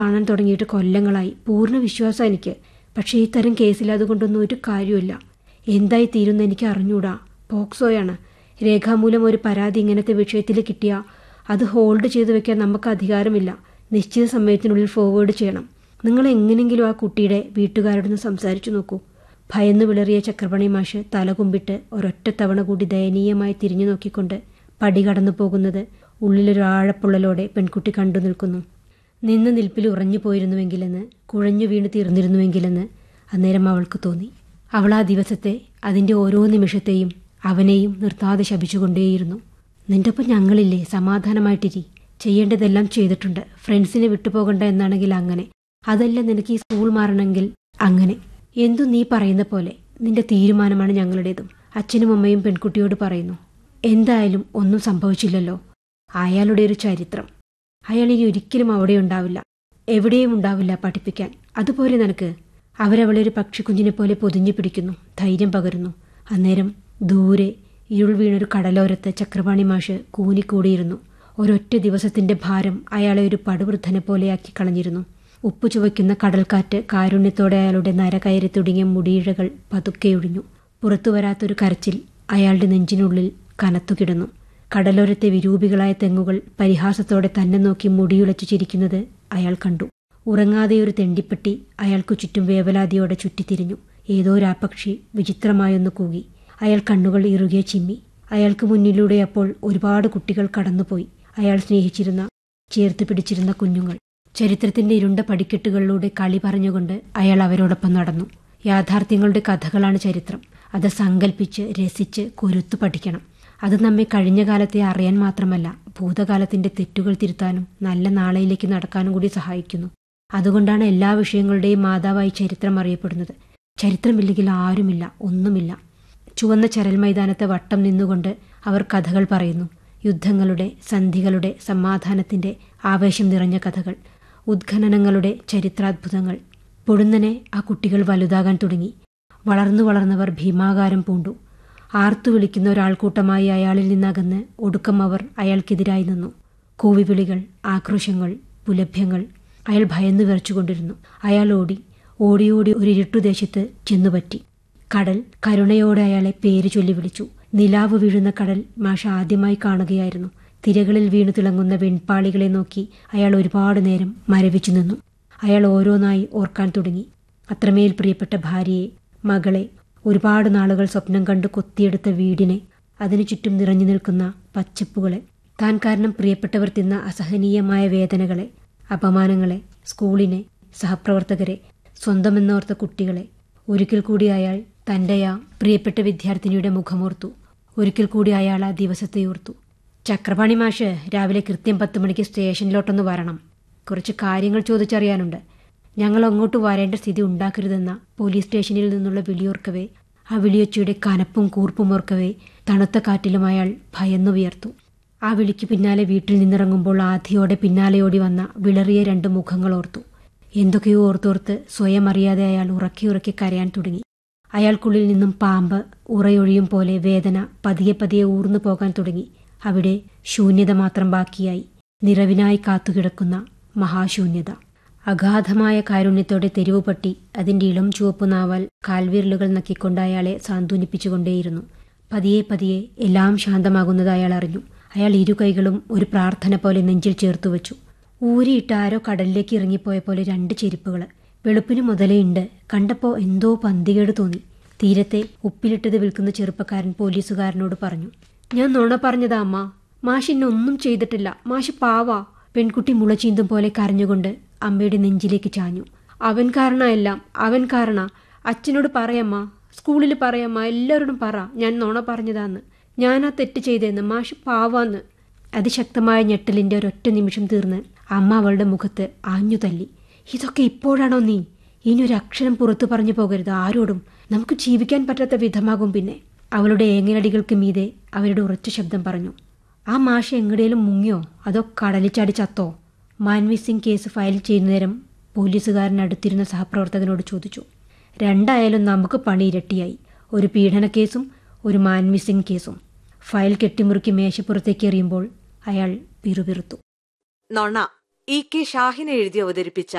കാണാൻ തുടങ്ങിയിട്ട് കൊല്ലങ്ങളായി പൂർണ്ണ വിശ്വാസം എനിക്ക് പക്ഷേ ഈ തരം കേസിൽ അതുകൊണ്ടൊന്നും ഒരു കാര്യമില്ല എന്തായി തീരുന്ന എനിക്ക് അറിഞ്ഞൂടാ പോക്സോയാണ് രേഖാമൂലം ഒരു പരാതി ഇങ്ങനത്തെ വിഷയത്തിൽ കിട്ടിയാൽ അത് ഹോൾഡ് ചെയ്തു വെക്കാൻ നമുക്ക് അധികാരമില്ല നിശ്ചിത സമയത്തിനുള്ളിൽ ഫോർവേഡ് ചെയ്യണം നിങ്ങൾ എങ്ങനെങ്കിലും ആ കുട്ടിയുടെ വീട്ടുകാരോടൊന്ന് സംസാരിച്ചു നോക്കൂ ഭയന്നു വിളറിയ ചക്രപണി മാഷ് തലകുമ്പിട്ട് ഒരൊറ്റ തവണ കൂടി ദയനീയമായി തിരിഞ്ഞു നോക്കിക്കൊണ്ട് പടി കടന്നു പോകുന്നത് ഉള്ളിലൊരു ആഴപ്പുള്ളലോടെ പെൺകുട്ടി കണ്ടു നിൽക്കുന്നു നിന്ന് നിൽപ്പിൽ ഉറഞ്ഞു പോയിരുന്നുവെങ്കിലെന്ന് കുഴഞ്ഞു വീണ് തീർന്നിരുന്നുവെങ്കിലെന്ന് അന്നേരം അവൾക്ക് തോന്നി അവൾ ആ ദിവസത്തെ അതിൻ്റെ ഓരോ നിമിഷത്തെയും അവനെയും നിർത്താതെ ശപിച്ചുകൊണ്ടേയിരുന്നു നിന്റെ ഒപ്പം ഞങ്ങളില്ലേ സമാധാനമായിട്ടിരി ചെയ്യേണ്ടതെല്ലാം ചെയ്തിട്ടുണ്ട് ഫ്രണ്ട്സിനെ വിട്ടുപോകണ്ട എന്നാണെങ്കിൽ അങ്ങനെ അതല്ല നിനക്ക് ഈ സ്കൂൾ മാറണമെങ്കിൽ അങ്ങനെ എന്തു നീ പറയുന്ന പോലെ നിന്റെ തീരുമാനമാണ് ഞങ്ങളുടേതും അച്ഛനും അമ്മയും പെൺകുട്ടിയോട് പറയുന്നു എന്തായാലും ഒന്നും സംഭവിച്ചില്ലല്ലോ അയാളുടെ ഒരു ചരിത്രം അയാൾ ഇനി ഒരിക്കലും അവിടെ ഉണ്ടാവില്ല എവിടെയും ഉണ്ടാവില്ല പഠിപ്പിക്കാൻ അതുപോലെ നിനക്ക് അവരവളെ ഒരു പക്ഷിക്കുഞ്ഞിനെ പോലെ പൊതിഞ്ഞു പിടിക്കുന്നു ധൈര്യം പകരുന്നു അന്നേരം ദൂരെ ഇരുൾ വീണൊരു കടലോരത്ത് ചക്രപാണി മാഷ് കൂനിക്കൂടിയിരുന്നു ഒരൊറ്റ ദിവസത്തിന്റെ ഭാരം അയാളെ ഒരു പടുവൃദ്ധനെ പോലെയാക്കി കളഞ്ഞിരുന്നു ഉപ്പു ചുവയ്ക്കുന്ന കടൽക്കാറ്റ് കാരുണ്യത്തോടെ അയാളുടെ നര കയറി തുടങ്ങിയ മുടിയിഴകൾ പതുക്കെയൊഴിഞ്ഞു പുറത്തു വരാത്തൊരു കരച്ചിൽ അയാളുടെ നെഞ്ചിനുള്ളിൽ കനത്തുകിടന്നു കടലോരത്തെ വിരൂപികളായ തെങ്ങുകൾ പരിഹാസത്തോടെ തന്നെ നോക്കി മുടിയുളച്ചു ചിരിക്കുന്നത് അയാൾ കണ്ടു ഉറങ്ങാതെ ഒരു തെണ്ടിപ്പെട്ടി അയാൾക്കു ചുറ്റും വേവലാതിയോടെ ചുറ്റിത്തിരിഞ്ഞു ഏതോ രാപ്പക്ഷി വിചിത്രമായൊന്ന് കൂകി അയാൾ കണ്ണുകൾ ഇറുകെ ചിമ്മി അയാൾക്ക് മുന്നിലൂടെ അപ്പോൾ ഒരുപാട് കുട്ടികൾ കടന്നുപോയി അയാൾ സ്നേഹിച്ചിരുന്ന ചേർത്ത് പിടിച്ചിരുന്ന കുഞ്ഞുങ്ങൾ ചരിത്രത്തിന്റെ ഇരുണ്ട പടിക്കെട്ടുകളിലൂടെ കളി പറഞ്ഞുകൊണ്ട് അയാൾ അവരോടൊപ്പം നടന്നു യാഥാർത്ഥ്യങ്ങളുടെ കഥകളാണ് ചരിത്രം അത് സങ്കല്പിച്ച് രസിച്ച് കൊരുത്തു പഠിക്കണം അത് നമ്മെ കഴിഞ്ഞ കാലത്തെ അറിയാൻ മാത്രമല്ല ഭൂതകാലത്തിന്റെ തെറ്റുകൾ തിരുത്താനും നല്ല നാളെയിലേക്ക് നടക്കാനും കൂടി സഹായിക്കുന്നു അതുകൊണ്ടാണ് എല്ലാ വിഷയങ്ങളുടെയും മാതാവായി ചരിത്രം അറിയപ്പെടുന്നത് ചരിത്രമില്ലെങ്കിൽ ആരുമില്ല ഒന്നുമില്ല ചുവന്ന ചരൽ മൈതാനത്തെ വട്ടം നിന്നുകൊണ്ട് അവർ കഥകൾ പറയുന്നു യുദ്ധങ്ങളുടെ സന്ധികളുടെ സമാധാനത്തിന്റെ ആവേശം നിറഞ്ഞ കഥകൾ ഉദ്ഖനനങ്ങളുടെ ചരിത്രാത്ഭുതങ്ങൾ പൊടുന്നനെ ആ കുട്ടികൾ വലുതാകാൻ തുടങ്ങി വളർന്നു വളർന്നവർ ഭീമാകാരം പൂണ്ടു ആർത്തു വിളിക്കുന്ന ഒരാൾക്കൂട്ടമായി അയാളിൽ നിന്നകന്ന് ഒടുക്കം അവർ അയാൾക്കെതിരായി നിന്നു കൂവിവിളികൾ ആക്രോശങ്ങൾ പുലഭ്യങ്ങൾ അയാൾ ഭയന്നു വിറച്ചുകൊണ്ടിരുന്നു അയാൾ ഓടി ഓടി ഓടി ഒരു ഇരുട്ടുദേശത്ത് ചെന്നുപറ്റി കടൽ കരുണയോടെ അയാളെ പേര് ചൊല്ലി വിളിച്ചു നിലാവ് വീഴുന്ന കടൽ മാഷ ആദ്യമായി കാണുകയായിരുന്നു തിരകളിൽ വീണു തിളങ്ങുന്ന വെൺപാളികളെ നോക്കി അയാൾ ഒരുപാട് നേരം മരവിച്ചു നിന്നു അയാൾ ഓരോന്നായി ഓർക്കാൻ തുടങ്ങി അത്രമേൽ പ്രിയപ്പെട്ട ഭാര്യയെ മകളെ ഒരുപാട് നാളുകൾ സ്വപ്നം കണ്ടു കൊത്തിയെടുത്ത വീടിനെ അതിനു ചുറ്റും നിറഞ്ഞു നിൽക്കുന്ന പച്ചപ്പുകളെ താൻ കാരണം പ്രിയപ്പെട്ടവർ തിന്ന അസഹനീയമായ വേദനകളെ അപമാനങ്ങളെ സ്കൂളിനെ സഹപ്രവർത്തകരെ സ്വന്തമെന്നോർത്ത കുട്ടികളെ ഒരിക്കൽ കൂടി അയാൾ തൻ്റെ ആ പ്രിയപ്പെട്ട വിദ്യാർത്ഥിനിയുടെ മുഖമോർത്തു ഒരിക്കൽ കൂടി അയാൾ ആ ദിവസത്തെ ഓർത്തു ചക്രപാണി മാഷ് രാവിലെ കൃത്യം പത്ത് മണിക്ക് സ്റ്റേഷനിലോട്ടൊന്ന് വരണം കുറച്ച് കാര്യങ്ങൾ ചോദിച്ചറിയാനുണ്ട് ഞങ്ങൾ അങ്ങോട്ട് വരേണ്ട സ്ഥിതി ഉണ്ടാക്കരുതെന്ന പോലീസ് സ്റ്റേഷനിൽ നിന്നുള്ള വിളിയോർക്കവേ ആ വിളിയൊച്ചയുടെ കനപ്പും കൂർപ്പും ഓർക്കവേ തണുത്ത കാറ്റിലും അയാൾ ഭയന്നു വിയർത്തു ആ വിളിക്ക് പിന്നാലെ വീട്ടിൽ നിന്നിറങ്ങുമ്പോൾ ആധിയോടെ പിന്നാലെയോടി വന്ന വിളറിയ രണ്ട് മുഖങ്ങൾ ഓർത്തു എന്തൊക്കെയോ ഓർത്തോർത്ത് സ്വയം അറിയാതെ അയാൾ ഉറക്കി ഉറക്കി കരയാൻ തുടങ്ങി അയാൾക്കുള്ളിൽ നിന്നും പാമ്പ് ഉറയൊഴിയും പോലെ വേദന പതിയെ പതിയെ ഊർന്നു പോകാൻ തുടങ്ങി അവിടെ ശൂന്യത മാത്രം ബാക്കിയായി നിറവിനായി കാത്തുകിടക്കുന്ന മഹാശൂന്യത അഗാധമായ കാരുണ്യത്തോടെ തെരുവുപട്ടി അതിന്റെ ഇളം ചുവപ്പ് നാവാൽ കാൽവിരലുകൾ നക്കിക്കൊണ്ട് അയാളെ സാന്ത്വനിപ്പിച്ചുകൊണ്ടേയിരുന്നു പതിയെ പതിയെ എല്ലാം ശാന്തമാകുന്നത് അയാൾ അറിഞ്ഞു അയാൾ ഇരു കൈകളും ഒരു പ്രാർത്ഥന പോലെ നെഞ്ചിൽ ചേർത്തു വെച്ചു ഊരിയിട്ട് ആരോ കടലിലേക്ക് ഇറങ്ങിപ്പോയ പോലെ രണ്ട് ചെരുപ്പുകൾ വെളുപ്പിന് മുതലേ ഉണ്ട് കണ്ടപ്പോ എന്തോ പന്തികേട് തോന്നി തീരത്തെ ഉപ്പിലിട്ടത് വിൽക്കുന്ന ചെറുപ്പക്കാരൻ പോലീസുകാരനോട് പറഞ്ഞു ഞാൻ നുണ പറഞ്ഞതാ അമ്മ മാഷ് എന്നെ ഒന്നും ചെയ്തിട്ടില്ല മാഷ് പാവാ പെൺകുട്ടി മുളചീന്തും പോലെ കരഞ്ഞുകൊണ്ട് അമ്മയുടെ നെഞ്ചിലേക്ക് ചാഞ്ഞു അവൻ കാരണമെല്ലാം അവൻ കാരണ അച്ഛനോട് പറയമ്മ സ്കൂളിൽ പറയമ്മ എല്ലാവരോടും പറ ഞാൻ നുണ പറഞ്ഞതാന്ന് ഞാൻ ആ തെറ്റ് ചെയ്തെന്ന് മാഷ് പാവാന്ന് അതിശക്തമായ ഞെട്ടലിന്റെ ഒരൊറ്റ നിമിഷം തീർന്ന് അമ്മ അവളുടെ മുഖത്ത് ആഞ്ഞു തല്ലി ഇതൊക്കെ ഇപ്പോഴാണോ നീ ഇനി ഒരു അക്ഷരം പുറത്തു പറഞ്ഞു പോകരുത് ആരോടും നമുക്ക് ജീവിക്കാൻ പറ്റാത്ത വിധമാകും പിന്നെ അവളുടെ ഏങ്ങലടികൾക്ക് മീതെ അവരുടെ ഉറച്ച ശബ്ദം പറഞ്ഞു ആ മാഷ എങ്ങടേലും മുങ്ങിയോ അതോ കടലിൽ ചാടി ചത്തോ മാൻമിസിംഗ് കേസ് ഫയൽ ചെയ്യുന്ന നേരം പോലീസുകാരൻ അടുത്തിരുന്ന സഹപ്രവർത്തകനോട് ചോദിച്ചു രണ്ടായാലും നമുക്ക് പണി ഇരട്ടിയായി ഒരു പീഡന കേസും ഒരു മാൻമിസിംഗ് കേസും ഫയൽ കെട്ടിമുറുക്കി മേശപ്പുറത്തേക്ക് എറിയുമ്പോൾ അയാൾ പിറുപിറുത്തു നൊണ ഇ കെ ഷാഹിനെ എഴുതി അവതരിപ്പിച്ച